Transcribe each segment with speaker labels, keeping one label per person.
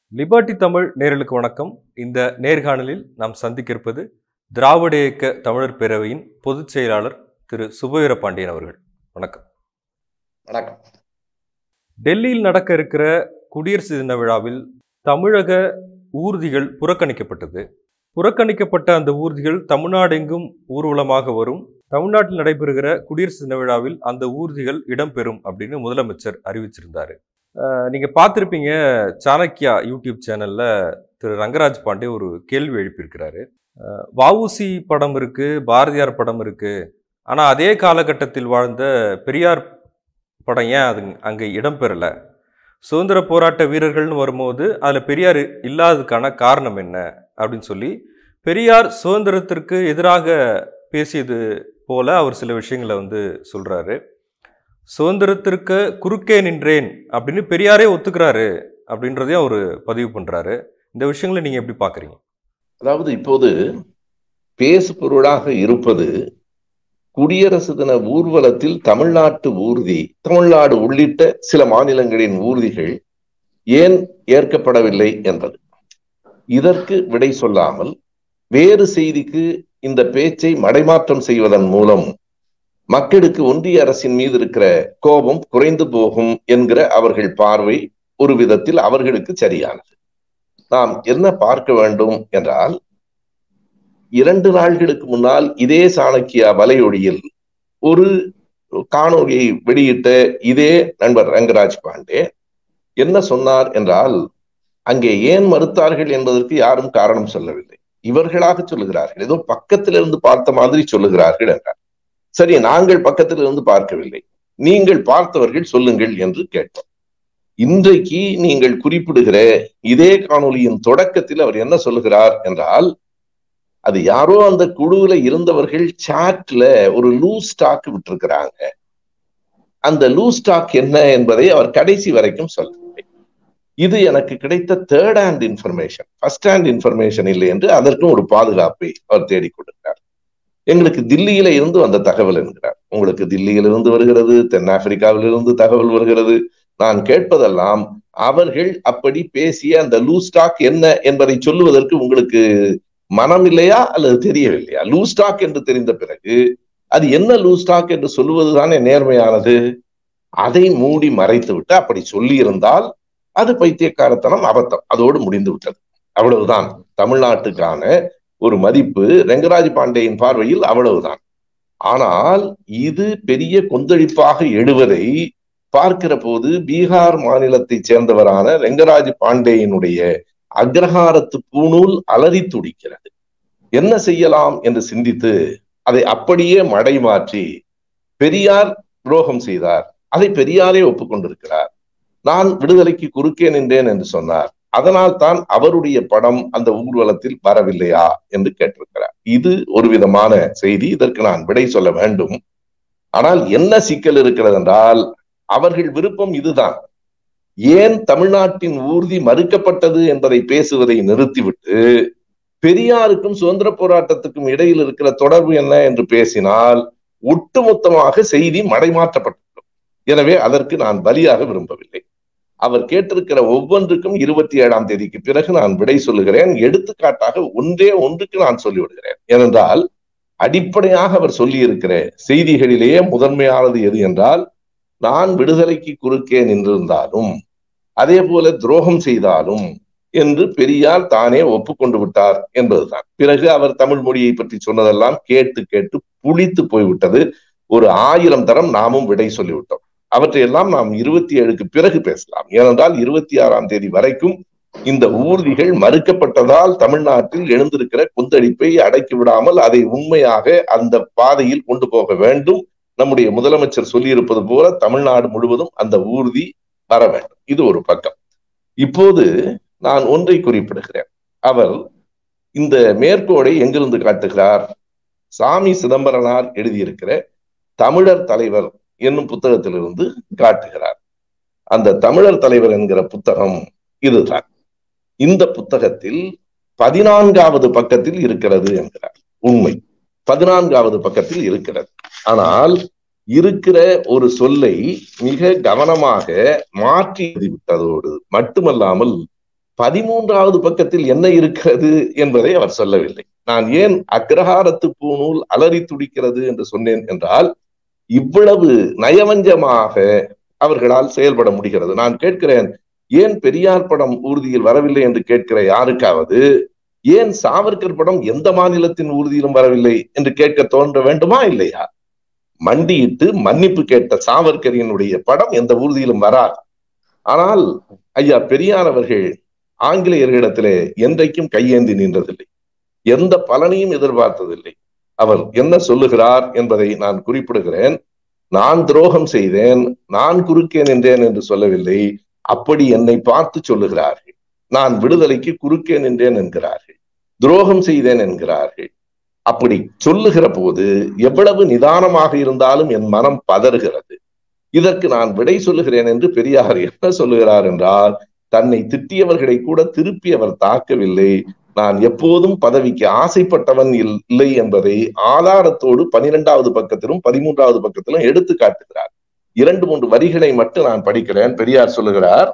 Speaker 1: Liberty Tamil நேயர்களுக்கு வணக்கம் இந்த நேர்காணலில் நாம் சந்திக்க இருப்பது திராவிட இயக்க தமிழர் பேரவையின் பொதுச் செயலாளர் திரு சுபவீர பாண்டியன் அவர்கள் வணக்கம்
Speaker 2: வணக்கம்
Speaker 1: டெல்லியில் நடக்க இருக்கிற குடியரசு தின விழாவில் தமிழக ஊர்திகள் புறக்கணிக்கப்பட்டது புறக்கணிக்கப்பட்ட அந்த ஊர்திகள் தமிழ்நாடு எங்கும் ஊர்வலமாக வரும் தமிழ்நாட்டில் நடைபெறுகிற குடியரசு தின விழாவில் அந்த ஊர்திகள் இடம்பெறும் அப்படின்னு முதலமைச்சர் அறிவிச்சிருந்தாரு அஹ், நீங்க பார்த்திருப்பீங்க சாணக்கியா யூடியூப் சேனல்ல திரு ரங்கராஜ் பாண்டே ஒரு கேள்வி எழுப்பியிருக்கிறாரு அஹ், வஉசி படம் இருக்கு பாரதியார் படம் இருக்கு ஆனா அதே காலகட்டத்தில் வாழ்ந்த பெரியார் படம் ஏன் அது அங்கே இடம்பெறல சுதந்திர போராட்ட வீரர்கள்னு வரும்போது அதில் பெரியார் இல்லாததுக்கான காரணம் என்ன அப்படின்னு சொல்லி பெரியார் சுதந்திரத்திற்கு எதிராக பேசியது போல அவர் சில விஷயங்களை வந்து சொல்றாரு சுதந்திரத்திற்கு குறுக்கே நின்றேன் அப்படின்னு பெரியாரே ஒத்துக்கிறாரு அப்படின்றதையும் அவர் பதிவு பண்றாரு இந்த விஷயங்களை நீங்க எப்படி பாக்குறீங்க
Speaker 2: அதாவது இப்போது பேசு பொருளாக இருப்பது குடியரசு தின ஊர்வலத்தில் தமிழ்நாட்டு ஊர்தி தமிழ்நாடு உள்ளிட்ட சில மாநிலங்களின் ஊர்திகள் ஏன் ஏற்கப்படவில்லை என்பது இதற்கு விடை சொல்லாமல் வேறு செய்திக்கு இந்த பேச்சை மடைமாற்றம் செய்வதன் மூலம் மக்களுக்கு ஒன்றிய அரசின் மீது இருக்கிற கோபம் குறைந்து போகும் என்கிற அவர்கள் பார்வை ஒரு விதத்தில் அவர்களுக்கு சரியானது நாம் என்ன பார்க்க வேண்டும் என்றால் இரண்டு நாள்களுக்கு முன்னால் இதே சாணக்கியா வலையொலியில் ஒரு காணொலியை வெளியிட்ட இதே நண்பர் ரங்கராஜ் பாண்டே என்ன சொன்னார் என்றால் அங்கே ஏன் மறுத்தார்கள் என்பதற்கு யாரும் காரணம் சொல்லவில்லை இவர்களாக சொல்லுகிறார்கள் ஏதோ பக்கத்திலிருந்து பார்த்த மாதிரி சொல்லுகிறார்கள் என்றார் சரி நாங்கள் பக்கத்திலிருந்து பார்க்கவில்லை நீங்கள் பார்த்தவர்கள் சொல்லுங்கள் என்று கேட்டோம் இன்றைக்கு நீங்கள் குறிப்பிடுகிற இதே காணொலியின் தொடக்கத்தில் அவர் என்ன சொல்லுகிறார் என்றால் அது யாரோ அந்த குழுவுல இருந்தவர்கள் சாட்ல ஒரு லூஸ் ஸ்டாக் விட்டிருக்கிறாங்க அந்த லூஸ் ஸ்டாக் என்ன என்பதை அவர் கடைசி வரைக்கும் சொல்லவில்லை இது எனக்கு கிடைத்த third hand information first hand information இல்லை என்று அதற்கும் ஒரு பாதுகாப்பை அவர் தேடிக்கொண்டிருக்கிறார் எங்களுக்கு தில்லியில இருந்து வந்த தகவல் என்கிறார் உங்களுக்கு தில்லியிலிருந்து வருகிறது தென்னாப்பிரிக்காவிலிருந்து தகவல் வருகிறது நான் கேட்பதெல்லாம் அவர்கள் அப்படி பேசிய அந்த லூஸ் ஸ்டாக் என்ன என்பதை சொல்லுவதற்கு உங்களுக்கு மனம் இல்லையா அல்லது தெரியவில்லையா லூஸ் ஸ்டாக் என்று தெரிந்த பிறகு அது என்ன லூஸ் ஸ்டாக் என்று சொல்லுவதுதானே நேர்மையானது அதை மூடி மறைத்து விட்டு அப்படி சொல்லி இருந்தால் அது பைத்தியக்காரத்தனம் அபத்தம் அதோடு முடிந்து விட்டது அவ்வளவுதான் தமிழ்நாட்டுக்கான ஒரு மதிப்பு ரெங்கராஜ் பாண்டேயின் பார்வையில் அவ்வளவுதான் ஆனால் இது பெரிய கொந்தளிப்பாக எழுவதை பார்க்கிற போது பீகார் மாநிலத்தைச் சேர்ந்தவரான ரெங்கராஜ் பாண்டேயினுடைய அக்ரஹாரத்து பூணூல் அலறி துடிக்கிறது என்ன செய்யலாம் என்று சிந்தித்து அதை அப்படியே மடை மாற்றி பெரியார் துரோகம் செய்தார் அதை பெரியாரே ஒப்புக்கொண்டிருக்கிறார் நான் விடுதலைக்கு குறுக்கே நின்றேன் என்று சொன்னார் அதனால் தான் அவருடைய படம் அந்த ஊர்வலத்தில் வரவில்லையா என்று கேட்டிருக்கிறார் இது ஒரு விதமான செய்தி இதற்கு நான் விடை சொல்ல வேண்டும் ஆனால் என்ன சிக்கல் இருக்கிறது என்றால் அவர்கள் விருப்பம் இதுதான் ஏன் தமிழ்நாட்டின் ஊர்தி மறுக்கப்பட்டது என்பதை பேசுவதை நிறுத்திவிட்டு பெரியாருக்கும் சுதந்திர போராட்டத்துக்கும் இடையில் இருக்கிற தொடர்பு என்ன என்று பேசினால் ஒட்டுமொத்தமாக செய்தி மடைமாற்றப்பட்டுவிடும் எனவே அதற்கு நான் பலியாக விரும்பவில்லை அவர் கேட்டிருக்கிற ஒவ்வொன்றுக்கும் இருபத்தி ஏழாம் தேதிக்கு பிறகு நான் விடை சொல்லுகிறேன் எடுத்துக்காட்டாக ஒன்றே ஒன்றுக்கு நான் சொல்லிவிடுகிறேன் ஏனென்றால் அடிப்படையாக அவர் சொல்லியிருக்கிற செய்திகளிலேயே முதன்மையானது எது என்றால் நான் விடுதலைக்கு குறுக்கே நின்றிருந்தாலும் அதே போல துரோகம் செய்தாலும் என்று பெரியார் தானே ஒப்புக்கொண்டு விட்டார் என்பதுதான் பிறகு அவர் தமிழ் மொழியை பற்றி சொன்னதெல்லாம் கேட்டு கேட்டு புளித்து போய்விட்டது ஒரு ஆயிரம் தரம் நாமும் விடை சொல்லிவிட்டோம் அவற்றையெல்லாம் நாம் இருபத்தி ஏழுக்கு பிறகு பேசலாம் ஏனென்றால் இருபத்தி ஆறாம் தேதி வரைக்கும் இந்த ஊர்திகள் மறுக்கப்பட்டதால் தமிழ்நாட்டில் எழுந்திருக்கிற கொந்தளிப்பை அடக்கி விடாமல் அதை உண்மையாக அந்த பாதையில் கொண்டு போக வேண்டும் நம்முடைய முதலமைச்சர் சொல்லியிருப்பது போல தமிழ்நாடு முழுவதும் அந்த ஊர்தி வர வேண்டும் இது ஒரு பக்கம் இப்போது நான் ஒன்றை குறிப்பிடுகிறேன் அவர் இந்த மேற்கோளை எங்கிருந்து காட்டுகிறார் சாமி சிதம்பரனார் எழுதியிருக்கிற தமிழர் தலைவர் என்னும் புத்தகத்திலிருந்து காட்டுகிறார் அந்த தமிழர் தலைவர் என்கிற புத்தகம் இதுதான் இந்த புத்தகத்தில் பதினான்காவது பக்கத்தில் இருக்கிறது என்கிறார் உண்மை பதினான்காவது பக்கத்தில் இருக்கிறது ஆனால் இருக்கிற ஒரு சொல்லை மிக கவனமாக மாற்றி எழுதிவிட்டதோடு மட்டுமல்லாமல் பதிமூன்றாவது பக்கத்தில் என்ன இருக்கிறது என்பதை அவர் சொல்லவில்லை நான் ஏன் அக்ரஹாரத்து பூநூல் அலறி துடிக்கிறது என்று சொன்னேன் என்றால் இவ்வளவு நயவஞ்சமாக அவர்களால் செயல்பட முடிகிறது நான் கேட்கிறேன் ஏன் பெரியார் படம் ஊர்தியில் வரவில்லை என்று கேட்கிற யாருக்காவது ஏன் சாவர்கர் படம் எந்த மாநிலத்தின் ஊர்தியிலும் வரவில்லை என்று கேட்க தோன்ற வேண்டுமா இல்லையா மண்டியிட்டு மன்னிப்பு கேட்ட சாவர்கரினுடைய படம் எந்த ஊர்தியிலும் வராது ஆனால் ஐயா பெரியார் அவர்கள் ஆங்கிலேயர்களிடத்திலே என்றைக்கும் கையேந்தி நின்றதில்லை எந்த பலனையும் எதிர்பார்த்ததில்லை அவர் என்ன சொல்லுகிறார் என்பதை நான் குறிப்பிடுகிறேன் நான் துரோகம் செய்தேன் நான் குறுக்கே நின்றேன் என்று சொல்லவில்லை அப்படி என்னை பார்த்து சொல்லுகிறார்கள் நான் விடுதலைக்கு குறுக்கே நின்றேன் என்கிறார்கள் துரோகம் செய்தேன் என்கிறார்கள் அப்படி சொல்லுகிற போது எவ்வளவு நிதானமாக இருந்தாலும் என் மனம் பதறுகிறது இதற்கு நான் விடை சொல்லுகிறேன் என்று பெரியார் என்ன சொல்லுகிறார் என்றால் தன்னை திட்டியவர்களை கூட திருப்பி அவர் தாக்கவில்லை நான் எப்போதும் பதவிக்கு ஆசைப்பட்டவன் இல்லை என்பதை ஆதாரத்தோடு பனிரெண்டாவது பக்கத்திலும் பதிமூன்றாவது பக்கத்திலும் எடுத்து காட்டுகிறார் இரண்டு மூன்று வரிகளை மட்டும் நான் படிக்கிறேன் பெரியார் சொல்லுகிறார்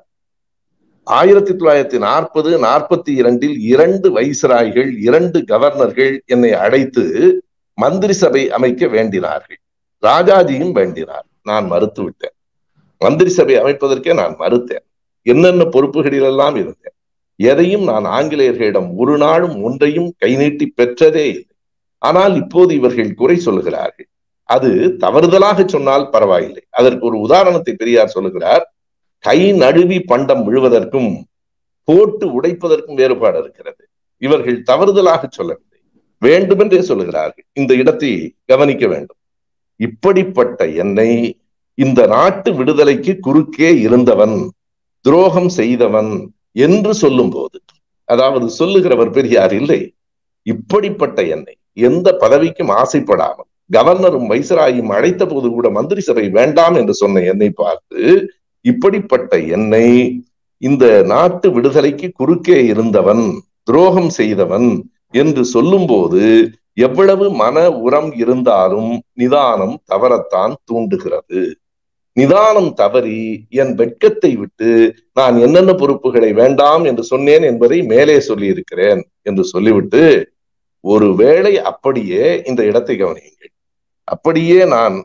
Speaker 2: ஆயிரத்தி தொள்ளாயிரத்தி நாற்பது நாற்பத்தி இரண்டில் இரண்டு வைசராய்கள் இரண்டு கவர்னர்கள் என்னை அழைத்து மந்திரி சபை அமைக்க வேண்டினார்கள் ராஜாஜியும் வேண்டினார் நான் மறுத்து விட்டேன் மந்திரி சபை அமைப்பதற்கே நான் மறுத்தேன் என்னென்ன பொறுப்புகளிலெல்லாம் இருந்தேன் எதையும் நான் ஆங்கிலேயர்களிடம் ஒரு நாளும் ஒன்றையும் கை நீட்டி பெற்றதே இல்லை ஆனால் இப்போது இவர்கள் குறை சொல்லுகிறார்கள் அது தவறுதலாக சொன்னால் பரவாயில்லை அதற்கு ஒரு உதாரணத்தை பெரியார் சொல்லுகிறார் கை நழுவி பண்டம் விழுவதற்கும் போட்டு உடைப்பதற்கும் வேறுபாடு இருக்கிறது இவர்கள் தவறுதலாக சொல்லவில்லை வேண்டுமென்றே சொல்லுகிறார்கள் இந்த இடத்தை கவனிக்க வேண்டும் இப்படிப்பட்ட என்னை இந்த நாட்டு விடுதலைக்கு குறுக்கே இருந்தவன் துரோகம் செய்தவன் என்று சொல்லும் போது அதாவது சொல்லுகிறவர் பெரியார் இல்லை இப்படிப்பட்ட என்னை எந்த பதவிக்கும் ஆசைப்படாமல் கவர்னரும் வைசராயும் அழைத்த போது கூட மந்திரி சபை வேண்டாம் என்று சொன்ன என்னை பார்த்து இப்படிப்பட்ட என்னை இந்த நாட்டு விடுதலைக்கு குறுக்கே இருந்தவன் துரோகம் செய்தவன் என்று சொல்லும்போது எவ்வளவு மன உரம் இருந்தாலும் நிதானம் தவறத்தான் தூண்டுகிறது நிதானம் தவறி என் வெட்கத்தை விட்டு நான் என்னென்ன பொறுப்புகளை வேண்டாம் என்று சொன்னேன் என்பதை மேலே சொல்லி இருக்கிறேன் என்று சொல்லிவிட்டு ஒருவேளை அப்படியே இந்த இடத்தை கவனியுங்கள் அப்படியே நான்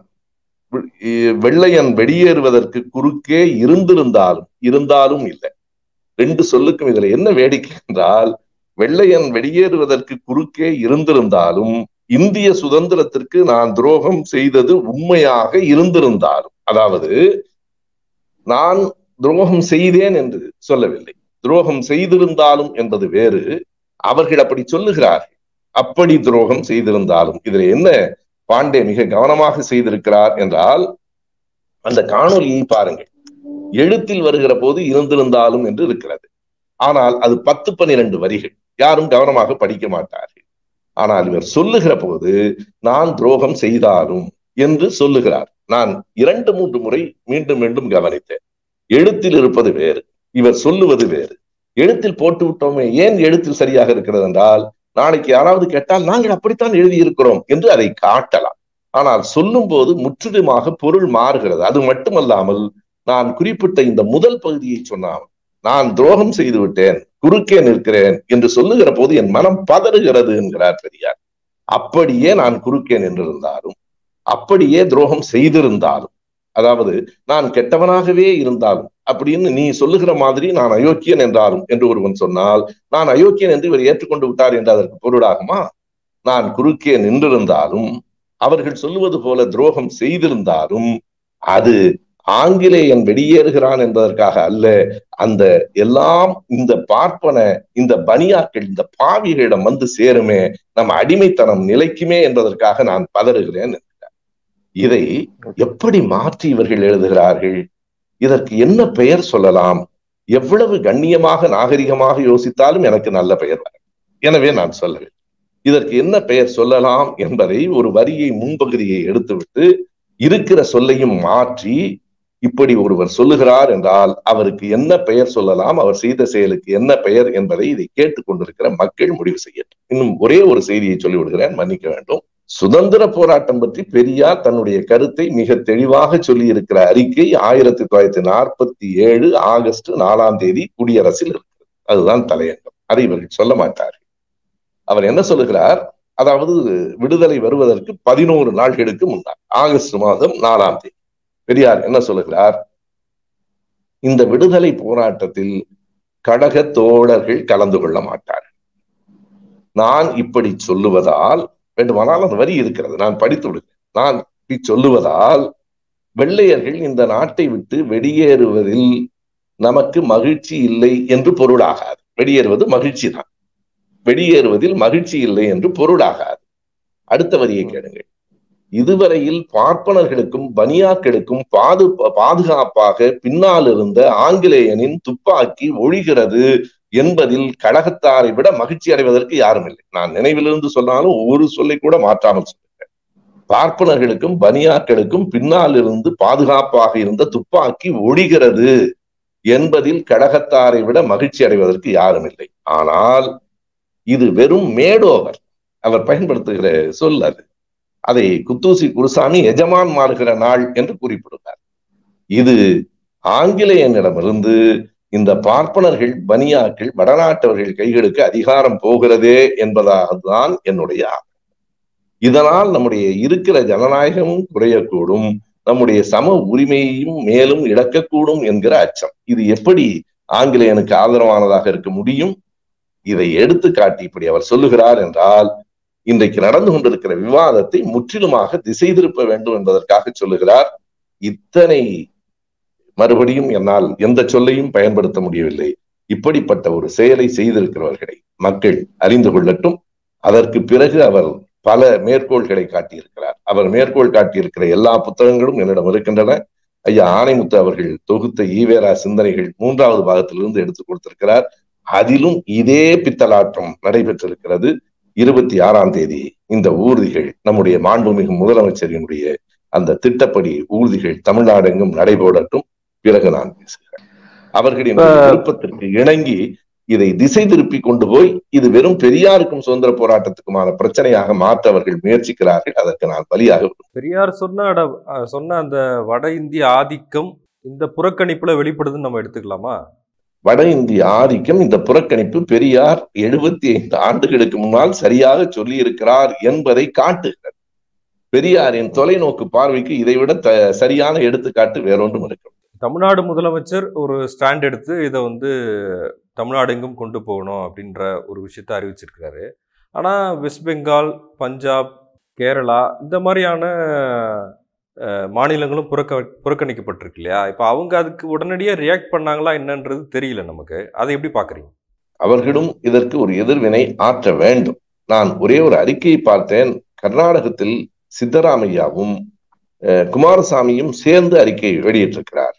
Speaker 2: வெள்ளையன் வெளியேறுவதற்கு குறுக்கே இருந்திருந்தாலும் இருந்தாலும் இல்லை ரெண்டு சொல்லுக்கும் இதுல என்ன வேடிக்கை என்றால் வெள்ளையன் வெளியேறுவதற்கு குறுக்கே இருந்திருந்தாலும் இந்திய சுதந்திரத்திற்கு நான் துரோகம் செய்தது உண்மையாக இருந்திருந்தாலும் அதாவது நான் துரோகம் செய்தேன் என்று சொல்லவில்லை துரோகம் செய்திருந்தாலும் என்பது வேறு அவர்கள் அப்படி சொல்லுகிறார்கள் அப்படி துரோகம் செய்திருந்தாலும் இதுல என்ன பாண்டே மிக கவனமாக செய்திருக்கிறார் என்றால் அந்த காணொலியை பாருங்கள் எழுத்தில் வருகிற போது இருந்திருந்தாலும் என்று இருக்கிறது ஆனால் அது பத்து பன்னிரண்டு வரிகள் யாரும் கவனமாக படிக்க மாட்டார்கள் ஆனால் இவர் சொல்லுகிற போது நான் துரோகம் செய்தாலும் என்று சொல்லுகிறார் நான் இரண்டு மூன்று முறை மீண்டும் மீண்டும் கவனித்தேன் எழுத்தில் இருப்பது வேறு இவர் சொல்லுவது வேறு எழுத்தில் போட்டு விட்டோமே ஏன் எழுத்தில் சரியாக இருக்கிறது என்றால் நாளைக்கு யாராவது கேட்டால் நாங்கள் அப்படித்தான் எழுதியிருக்கிறோம் என்று அதை காட்டலாம் ஆனால் சொல்லும் போது முற்றிலுமாக பொருள் மாறுகிறது அது மட்டுமல்லாமல் நான் குறிப்பிட்ட இந்த முதல் பகுதியை சொன்னால் நான் துரோகம் செய்து விட்டேன் குறுக்கே நிற்கிறேன் என்று சொல்லுகிற போது என் மனம் பதறுகிறது என்கிறார் பெரியார் அப்படியே நான் குறுக்கே நின்றிருந்தாலும் அப்படியே துரோகம் செய்திருந்தாலும் அதாவது நான் கெட்டவனாகவே இருந்தாலும் அப்படின்னு நீ சொல்லுகிற மாதிரி நான் அயோக்கியன் என்றாலும் என்று ஒருவன் சொன்னால் நான் அயோக்கியன் என்று இவர் ஏற்றுக்கொண்டு விட்டார் என்று அதற்கு பொருளாகுமா நான் குறுக்கே நின்றிருந்தாலும் அவர்கள் சொல்லுவது போல துரோகம் செய்திருந்தாலும் அது ஆங்கிலேயன் வெளியேறுகிறான் என்பதற்காக அல்ல அந்த எல்லாம் இந்த பார்ப்பன இந்த பனியாக்கள் இந்த பாவிகளிடம் வந்து சேருமே நம் அடிமைத்தனம் நிலைக்குமே என்பதற்காக நான் பதறுகிறேன் என்கிறார் இதை எப்படி மாற்றி இவர்கள் எழுதுகிறார்கள் இதற்கு என்ன பெயர் சொல்லலாம் எவ்வளவு கண்ணியமாக நாகரிகமாக யோசித்தாலும் எனக்கு நல்ல பெயர் வரும் எனவே நான் சொல்லவில்லை இதற்கு என்ன பெயர் சொல்லலாம் என்பதை ஒரு வரியை முன்பகுதியை எடுத்துவிட்டு இருக்கிற சொல்லையும் மாற்றி இப்படி ஒருவர் சொல்லுகிறார் என்றால் அவருக்கு என்ன பெயர் சொல்லலாம் அவர் செய்த செயலுக்கு என்ன பெயர் என்பதை இதை கேட்டுக்கொண்டிருக்கிற மக்கள் முடிவு செய்யட்டும் இன்னும் ஒரே ஒரு செய்தியை சொல்லிவிடுகிறேன் மன்னிக்க வேண்டும் சுதந்திர போராட்டம் பற்றி பெரியார் தன்னுடைய கருத்தை மிக தெளிவாக சொல்லி இருக்கிற அறிக்கை ஆயிரத்தி தொள்ளாயிரத்தி நாற்பத்தி ஏழு ஆகஸ்ட் நாலாம் தேதி குடியரசில் இருக்கிறது அதுதான் தலையங்கம் அதை இவர்கள் சொல்ல மாட்டார்கள் அவர் என்ன சொல்லுகிறார் அதாவது விடுதலை வருவதற்கு பதினோரு நாள்களுக்கு முன்னால் ஆகஸ்ட் மாதம் நாலாம் தேதி பெரியார் என்ன சொல்லுகிறார் இந்த விடுதலை போராட்டத்தில் கழக தோழர்கள் கலந்து கொள்ள மாட்டார்கள் நான் இப்படி சொல்லுவதால் வேண்டுமானால் அந்த வரி இருக்கிறது நான் படித்து விடுகிறேன் நான் இப்படி சொல்லுவதால் வெள்ளையர்கள் இந்த நாட்டை விட்டு வெளியேறுவதில் நமக்கு மகிழ்ச்சி இல்லை என்று பொருளாகாது வெளியேறுவது மகிழ்ச்சி தான் வெளியேறுவதில் மகிழ்ச்சி இல்லை என்று பொருளாகாது அடுத்த வரியை கேளுங்கள் இதுவரையில் பார்ப்பனர்களுக்கும் பனியாக்களுக்கும் பாது பாதுகாப்பாக பின்னால் இருந்த ஆங்கிலேயனின் துப்பாக்கி ஒழிகிறது என்பதில் கழகத்தாரை விட மகிழ்ச்சி அடைவதற்கு யாரும் இல்லை நான் நினைவிலிருந்து சொன்னாலும் ஒரு சொல்லை கூட மாற்றாமல் சொல்லுகிறேன் பார்ப்பனர்களுக்கும் பனியாக்களுக்கும் பின்னால் இருந்து பாதுகாப்பாக இருந்த துப்பாக்கி ஒழிகிறது என்பதில் கழகத்தாரை விட மகிழ்ச்சி அடைவதற்கு யாரும் இல்லை ஆனால் இது வெறும் மேடோவர் அவர் பயன்படுத்துகிற சொல் அது அதை குத்தூசி குருசாமி எஜமான் மாறுகிற நாள் என்று குறிப்பிடுகிறார் இது ஆங்கிலேயனிடமிருந்து இந்த பார்ப்பனர்கள் பனியாக்கள் வடநாட்டவர்கள் கைகளுக்கு அதிகாரம் போகிறதே என்பதாகத்தான் என்னுடைய இதனால் நம்முடைய இருக்கிற ஜனநாயகமும் குறையக்கூடும் நம்முடைய சம உரிமையையும் மேலும் இழக்கக்கூடும் என்கிற அச்சம் இது எப்படி ஆங்கிலேயனுக்கு ஆதரவானதாக இருக்க முடியும் இதை எடுத்து காட்டி இப்படி அவர் சொல்லுகிறார் என்றால் இன்றைக்கு நடந்து கொண்டிருக்கிற விவாதத்தை முற்றிலுமாக திசை திருப்ப வேண்டும் என்பதற்காக சொல்லுகிறார் இத்தனை மறுபடியும் என்னால் எந்த சொல்லையும் பயன்படுத்த முடியவில்லை இப்படிப்பட்ட ஒரு செயலை செய்திருக்கிறவர்களை மக்கள் அறிந்து கொள்ளட்டும் அதற்கு பிறகு அவர் பல மேற்கோள்களை காட்டியிருக்கிறார் அவர் மேற்கோள் காட்டியிருக்கிற எல்லா புத்தகங்களும் என்னிடம் இருக்கின்றன ஐயா ஆணைமுத்து அவர்கள் தொகுத்த ஈவேரா சிந்தனைகள் மூன்றாவது பாகத்திலிருந்து எடுத்து கொடுத்திருக்கிறார் அதிலும் இதே பித்தலாட்டம் நடைபெற்றிருக்கிறது இருபத்தி ஆறாம் தேதி இந்த ஊர்திகள் நம்முடைய மாண்புமிகு முதலமைச்சரினுடைய அந்த திட்டப்படி ஊர்திகள் தமிழ்நாடு எங்கும் நடைபோடட்டும் பிறகு நான் பேசுகிறேன் அவர்களின் விருப்பத்திற்கு இணங்கி இதை திசை திருப்பி கொண்டு போய் இது வெறும் பெரியாருக்கும் சுதந்திர போராட்டத்துக்குமான பிரச்சனையாக மாற்ற அவர்கள் முயற்சிக்கிறார்கள் அதற்கு நான் பலியாக
Speaker 1: பெரியார் சொன்ன சொன்ன அந்த வட இந்திய ஆதிக்கம் இந்த புறக்கணிப்புல வெளிப்படுதுன்னு நம்ம எடுத்துக்கலாமா
Speaker 2: வட இந்திய ஆதிக்கம் இந்த புறக்கணிப்பு பெரியார் எழுபத்தி ஐந்து ஆண்டுகளுக்கு முன்னால் சரியாக சொல்லி இருக்கிறார் என்பதை காட்டுகிறது பெரியாரின் தொலைநோக்கு பார்வைக்கு இதைவிட த சரியான எடுத்துக்காட்டு வேறொன்றும் இருக்கும்
Speaker 1: தமிழ்நாடு முதலமைச்சர் ஒரு ஸ்டாண்ட் எடுத்து இதை வந்து தமிழ்நாடு எங்கும் கொண்டு போகணும் அப்படின்ற ஒரு விஷயத்த அறிவிச்சிருக்கிறாரு ஆனால் வெஸ்ட் பெங்கால் பஞ்சாப் கேரளா இந்த மாதிரியான மாநிலங்களும் புறக்க புறக்கணிக்கப்பட்டிருக்கு இல்லையா இப்போ அவங்க அதுக்கு உடனடியாக ரியாக்ட் பண்ணாங்களா என்னன்றது தெரியல நமக்கு அதை எப்படி பார்க்குறீங்க
Speaker 2: அவர்களும் இதற்கு ஒரு எதிர்வினை ஆற்ற வேண்டும் நான் ஒரே ஒரு அறிக்கையை பார்த்தேன் கர்நாடகத்தில் சித்தராமையாவும் குமாரசாமியும் சேர்ந்து அறிக்கை வெளியிட்டிருக்கிறார்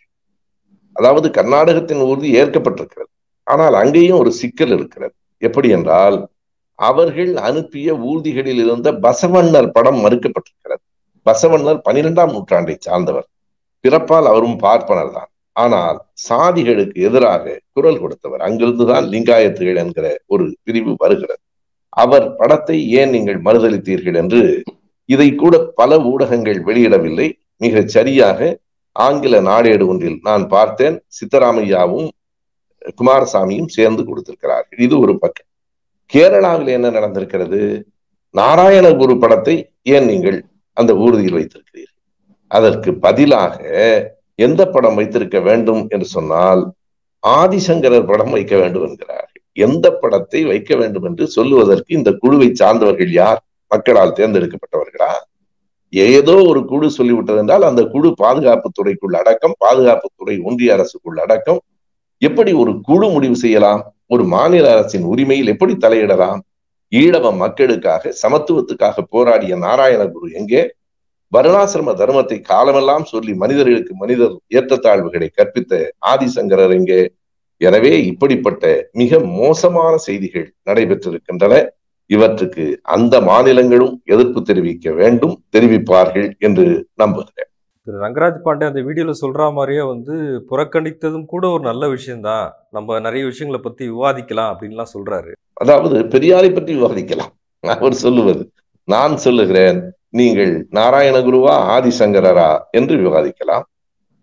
Speaker 2: அதாவது கர்நாடகத்தின் உறுதி ஏற்கப்பட்டிருக்கிறது ஆனால் அங்கேயும் ஒரு சிக்கல் இருக்கிறது எப்படி என்றால் அவர்கள் அனுப்பிய ஊர்திகளில் இருந்த பசவண்ணர் படம் மறுக்கப்பட்டிருக்கிறது பசவண்ணர் பனிரெண்டாம் நூற்றாண்டை சார்ந்தவர் பிறப்பால் அவரும் பார்ப்பனர் தான் ஆனால் சாதிகளுக்கு எதிராக குரல் கொடுத்தவர் அங்கிருந்துதான் லிங்காயத்துகள் என்கிற ஒரு பிரிவு வருகிறது அவர் படத்தை ஏன் நீங்கள் மறுதளித்தீர்கள் என்று இதை கூட பல ஊடகங்கள் வெளியிடவில்லை மிக சரியாக ஆங்கில நாடேடு ஒன்றில் நான் பார்த்தேன் சித்தராமையாவும் குமாரசாமியும் சேர்ந்து கொடுத்திருக்கிறார்கள் இது ஒரு பக்கம் கேரளாவில் என்ன நடந்திருக்கிறது நாராயணகுரு படத்தை ஏன் நீங்கள் அந்த ஊர்தியில் வைத்திருக்கிறீர்கள் அதற்கு பதிலாக எந்த படம் வைத்திருக்க வேண்டும் என்று சொன்னால் ஆதிசங்கரர் படம் வைக்க வேண்டும் என்கிறார்கள் எந்த படத்தை வைக்க வேண்டும் என்று சொல்லுவதற்கு இந்த குழுவை சார்ந்தவர்கள் யார் மக்களால் தேர்ந்தெடுக்கப்பட்டவர்களா ஏதோ ஒரு குழு சொல்லிவிட்டது என்றால் அந்த குழு பாதுகாப்பு துறைக்குள் அடக்கம் பாதுகாப்புத்துறை ஒன்றிய அரசுக்குள் அடக்கம் எப்படி ஒரு குழு முடிவு செய்யலாம் ஒரு மாநில அரசின் உரிமையில் எப்படி தலையிடலாம் ஈழவ மக்களுக்காக சமத்துவத்துக்காக போராடிய நாராயணகுரு எங்கே வருணாசிரம தர்மத்தை காலமெல்லாம் சொல்லி மனிதர்களுக்கு மனிதர் ஏற்றத்தாழ்வுகளை கற்பித்த ஆதிசங்கரர் எங்கே எனவே இப்படிப்பட்ட மிக மோசமான செய்திகள் நடைபெற்றிருக்கின்றன இவற்றுக்கு அந்த மாநிலங்களும் எதிர்ப்பு தெரிவிக்க வேண்டும் தெரிவிப்பார்கள் என்று நம்புகிறேன்
Speaker 1: திரு ரங்கராஜ் பாண்டே அந்த வீடியோல சொல்ற மாதிரியே வந்து புறக்கணித்ததும் கூட ஒரு நல்ல விஷயம்தான் நம்ம நிறைய விஷயங்களை பத்தி விவாதிக்கலாம் அப்படின்லாம் சொல்றாரு
Speaker 2: அதாவது பெரியாரை பற்றி விவாதிக்கலாம் அவர் சொல்லுவது நான் சொல்லுகிறேன் நீங்கள் நாராயணகுருவா ஆதிசங்கரரா என்று விவாதிக்கலாம்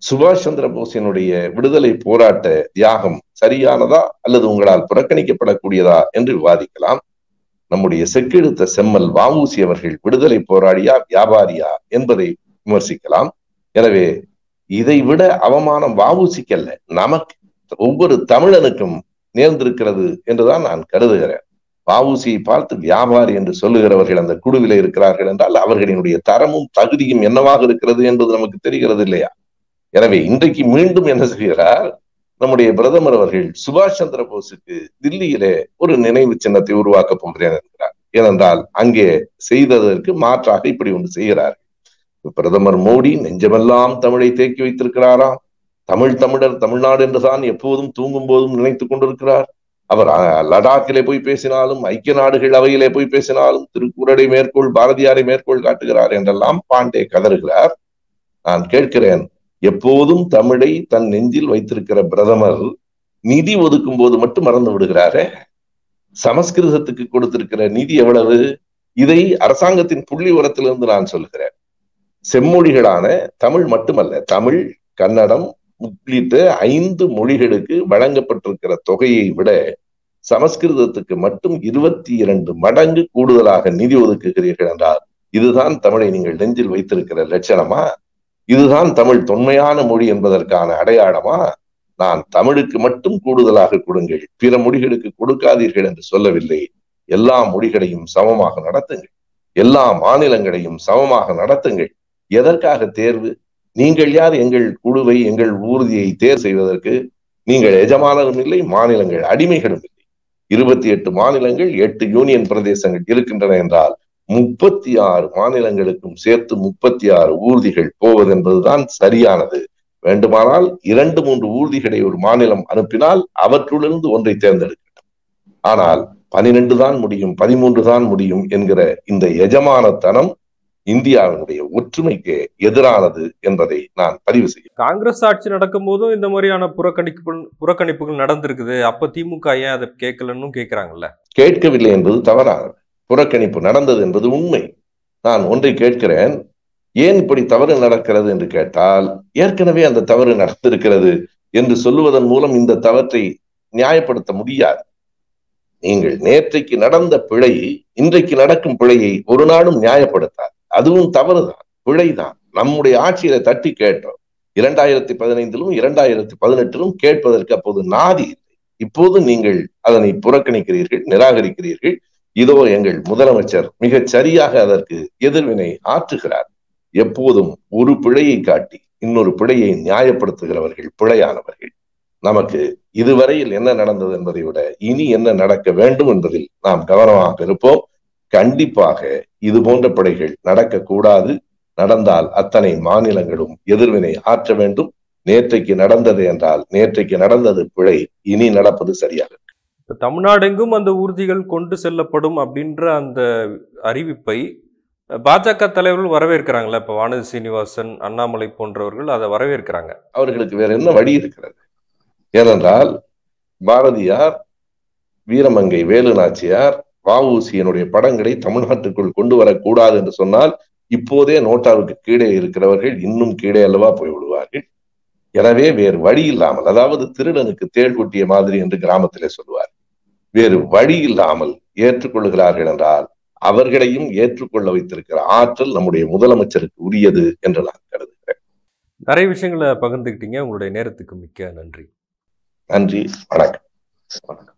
Speaker 2: சுபாஷ் சந்திர போஸினுடைய விடுதலை போராட்ட தியாகம் சரியானதா அல்லது உங்களால் புறக்கணிக்கப்படக்கூடியதா என்று விவாதிக்கலாம் நம்முடைய செக்கெடுத்த செம்மல் வாவூசி அவர்கள் விடுதலை போராடியா வியாபாரியா என்பதை விமர்சிக்கலாம் எனவே இதை விட அவமானம் வாவூசிக்கல்ல நமக்கு ஒவ்வொரு தமிழனுக்கும் நேர்ந்திருக்கிறது என்றுதான் நான் கருதுகிறேன் வாவூசியை பார்த்து வியாபாரி என்று சொல்லுகிறவர்கள் அந்த குழுவில இருக்கிறார்கள் என்றால் அவர்களினுடைய தரமும் தகுதியும் என்னவாக இருக்கிறது என்பது நமக்கு தெரிகிறது இல்லையா எனவே இன்றைக்கு மீண்டும் என்ன செய்கிறார் நம்முடைய பிரதமர் அவர்கள் சுபாஷ் சந்திர போஸுக்கு தில்லியிலே ஒரு நினைவு சின்னத்தை உருவாக்க போகிறேன் என்கிறார் ஏனென்றால் அங்கே செய்ததற்கு மாற்றாக இப்படி ஒன்று செய்கிறார் பிரதமர் மோடி நெஞ்சமெல்லாம் தமிழை தேக்கி வைத்திருக்கிறாராம் தமிழ் தமிழர் தமிழ்நாடு என்றுதான் எப்போதும் தூங்கும் போதும் நினைத்துக் கொண்டிருக்கிறார் அவர் லடாக்கிலே போய் பேசினாலும் ஐக்கிய நாடுகள் அவையிலே போய் பேசினாலும் திருக்குறளை மேற்கோள் பாரதியாரை மேற்கோள் காட்டுகிறார் என்றெல்லாம் பாண்டே கதறுகிறார் நான் கேட்கிறேன் எப்போதும் தமிழை தன் நெஞ்சில் வைத்திருக்கிற பிரதமர் நிதி ஒதுக்கும் போது மட்டும் மறந்து விடுகிறாரே சமஸ்கிருதத்துக்கு கொடுத்திருக்கிற நிதி எவ்வளவு இதை அரசாங்கத்தின் புள்ளி உரத்திலிருந்து நான் சொல்கிறேன் செம்மொழிகளான தமிழ் மட்டுமல்ல தமிழ் கன்னடம் உள்ளிட்ட ஐந்து மொழிகளுக்கு வழங்கப்பட்டிருக்கிற தொகையை விட சமஸ்கிருதத்துக்கு மட்டும் இருபத்தி இரண்டு மடங்கு கூடுதலாக நிதி ஒதுக்குகிறீர்கள் என்றால் இதுதான் தமிழை நீங்கள் நெஞ்சில் வைத்திருக்கிற லட்சணமா இதுதான் தமிழ் தொன்மையான மொழி என்பதற்கான அடையாளமா நான் தமிழுக்கு மட்டும் கூடுதலாக கொடுங்கள் பிற மொழிகளுக்கு கொடுக்காதீர்கள் என்று சொல்லவில்லை எல்லா மொழிகளையும் சமமாக நடத்துங்கள் எல்லா மாநிலங்களையும் சமமாக நடத்துங்கள் எதற்காக தேர்வு நீங்கள் யார் எங்கள் குழுவை எங்கள் ஊர்தியை தேர்வு செய்வதற்கு நீங்கள் எஜமானரும் இல்லை மாநிலங்கள் அடிமைகளும் இல்லை இருபத்தி எட்டு மாநிலங்கள் எட்டு யூனியன் பிரதேசங்கள் இருக்கின்றன என்றால் முப்பத்தி ஆறு மாநிலங்களுக்கும் சேர்த்து முப்பத்தி ஆறு ஊர்திகள் போவது என்பதுதான் சரியானது வேண்டுமானால் இரண்டு மூன்று ஊர்திகளை ஒரு மாநிலம் அனுப்பினால் அவற்றுள்ளிருந்து ஒன்றை தேர்ந்தெடுக்கட்டும் ஆனால் பனிரெண்டு தான் முடியும் பதிமூன்று தான் முடியும் என்கிற இந்த எஜமானத்தனம் இந்தியாவினுடைய ஒற்றுமைக்கு எதிரானது என்பதை நான் பதிவு செய்ய
Speaker 1: காங்கிரஸ் ஆட்சி நடக்கும் போதும் இந்த மாதிரியான புறக்கணிப்பு புறக்கணிப்புகள் நடந்திருக்குது அப்ப திமுக ஏன் அதை கேட்கலன்னு கேட்கிறாங்கல்ல
Speaker 2: கேட்கவில்லை என்பது தவறானது புறக்கணிப்பு நடந்தது என்பது உண்மை நான் ஒன்றை கேட்கிறேன் ஏன் இப்படி தவறு நடக்கிறது என்று கேட்டால் ஏற்கனவே அந்த தவறு நடந்திருக்கிறது என்று சொல்லுவதன் மூலம் இந்த தவற்றை நியாயப்படுத்த முடியாது நீங்கள் நேற்றைக்கு நடந்த பிழை இன்றைக்கு நடக்கும் பிழையை ஒரு நாளும் நியாயப்படுத்தாது அதுவும் தவறுதான் பிழைதான் நம்முடைய ஆட்சியில தட்டி கேட்டோம் இரண்டாயிரத்தி பதினைந்திலும் இரண்டாயிரத்தி பதினெட்டிலும் கேட்பதற்கு அப்போது நாதி இல்லை இப்போது நீங்கள் அதனை புறக்கணிக்கிறீர்கள் நிராகரிக்கிறீர்கள் இதோ எங்கள் முதலமைச்சர் மிகச் சரியாக அதற்கு எதிர்வினை ஆற்றுகிறார் எப்போதும் ஒரு பிழையை காட்டி இன்னொரு பிழையை நியாயப்படுத்துகிறவர்கள் பிழையானவர்கள் நமக்கு இதுவரையில் என்ன நடந்தது என்பதை விட இனி என்ன நடக்க வேண்டும் என்பதில் நாம் கவனமாக இருப்போம் கண்டிப்பாக இது போன்ற பிழைகள் நடக்கக்கூடாது நடந்தால் அத்தனை மாநிலங்களும் எதிர்வினை ஆற்ற வேண்டும் நேற்றைக்கு நடந்தது என்றால் நேற்றைக்கு நடந்தது பிழை இனி நடப்பது சரியாக
Speaker 1: இப்ப தமிழ்நாடெங்கும் அந்த ஊர்திகள் கொண்டு செல்லப்படும் அப்படின்ற அந்த அறிவிப்பை பாஜக தலைவர்கள் வரவேற்கிறாங்களே இப்ப வானதி சீனிவாசன் அண்ணாமலை போன்றவர்கள் அதை வரவேற்கிறாங்க
Speaker 2: அவர்களுக்கு வேற என்ன வழி இருக்கிறது ஏனென்றால் பாரதியார் வீரமங்கை வேலு நாச்சியார் வஉசியினுடைய படங்களை தமிழ்நாட்டுக்குள் கொண்டு வரக்கூடாது என்று சொன்னால் இப்போதே நோட்டாவுக்கு கீழே இருக்கிறவர்கள் இன்னும் கீழே அல்லவா போய் விடுவார்கள் எனவே வேறு வழி இல்லாமல் அதாவது திருடனுக்கு தேள் கொட்டிய மாதிரி என்று கிராமத்திலே சொல்லுவார் வேறு வழி இல்லாமல் ஏற்றுக்கொள்கிறார்கள் என்றால் அவர்களையும் ஏற்றுக்கொள்ள வைத்திருக்கிற ஆற்றல் நம்முடைய முதலமைச்சருக்கு உரியது என்று நான் கருதுகிறேன்
Speaker 1: நிறைய விஷயங்களை பகிர்ந்துக்கிட்டீங்க உங்களுடைய நேரத்துக்கு மிக்க நன்றி
Speaker 2: நன்றி வணக்கம் வணக்கம்